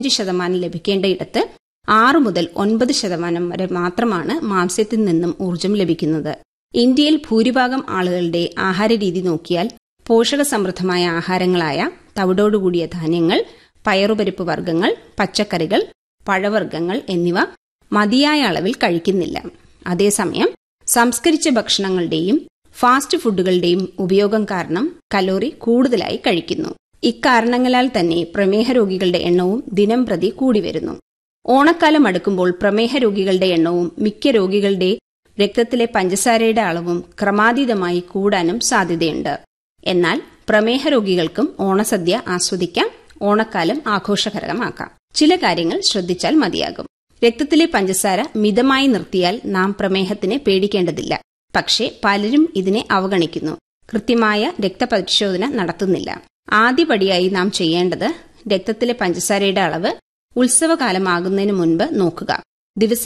അഞ്ച് ശതമാനം ലഭിക്കേണ്ടയിടത്ത് ആറ് മുതൽ ഒൻപത് ശതമാനം വരെ മാത്രമാണ് മാംസ്യത്തിൽ നിന്നും ഊർജം ലഭിക്കുന്നത് ഇന്ത്യയിൽ ഭൂരിഭാഗം ആളുകളുടെ ആഹാരരീതി നോക്കിയാൽ പോഷകസമൃദ്ധമായ ആഹാരങ്ങളായ തവിടോടുകൂടിയ ധാന്യങ്ങൾ പയറുപരിപ്പ് വർഗ്ഗങ്ങൾ പച്ചക്കറികൾ പഴവർഗ്ഗങ്ങൾ എന്നിവ മതിയായ അളവിൽ കഴിക്കുന്നില്ല അതേസമയം സംസ്കരിച്ച ഭക്ഷണങ്ങളുടെയും ഫാസ്റ്റ് ഫുഡുകളുടെയും ഉപയോഗം കാരണം കലോറി കൂടുതലായി കഴിക്കുന്നു ഇക്കാരണങ്ങളാൽ തന്നെ പ്രമേഹ രോഗികളുടെ എണ്ണവും ദിനം പ്രതി കൂടി വരുന്നു ഓണക്കാലം അടുക്കുമ്പോൾ പ്രമേഹ രോഗികളുടെ എണ്ണവും മിക്ക രോഗികളുടെ രക്തത്തിലെ പഞ്ചസാരയുടെ അളവും ക്രമാതീതമായി കൂടാനും സാധ്യതയുണ്ട് എന്നാൽ പ്രമേഹ രോഗികൾക്കും ഓണസദ്യ ആസ്വദിക്കാം ഓണക്കാലം ആഘോഷകരമാക്കാം ചില കാര്യങ്ങൾ ശ്രദ്ധിച്ചാൽ മതിയാകും രക്തത്തിലെ പഞ്ചസാര മിതമായി നിർത്തിയാൽ നാം പ്രമേഹത്തിനെ പേടിക്കേണ്ടതില്ല പക്ഷേ പലരും ഇതിനെ അവഗണിക്കുന്നു കൃത്യമായ രക്തപരിശോധന നടത്തുന്നില്ല ആദ്യപടിയായി നാം ചെയ്യേണ്ടത് രക്തത്തിലെ പഞ്ചസാരയുടെ അളവ് ഉത്സവകാലമാകുന്നതിന് മുൻപ് നോക്കുക ദിവസേന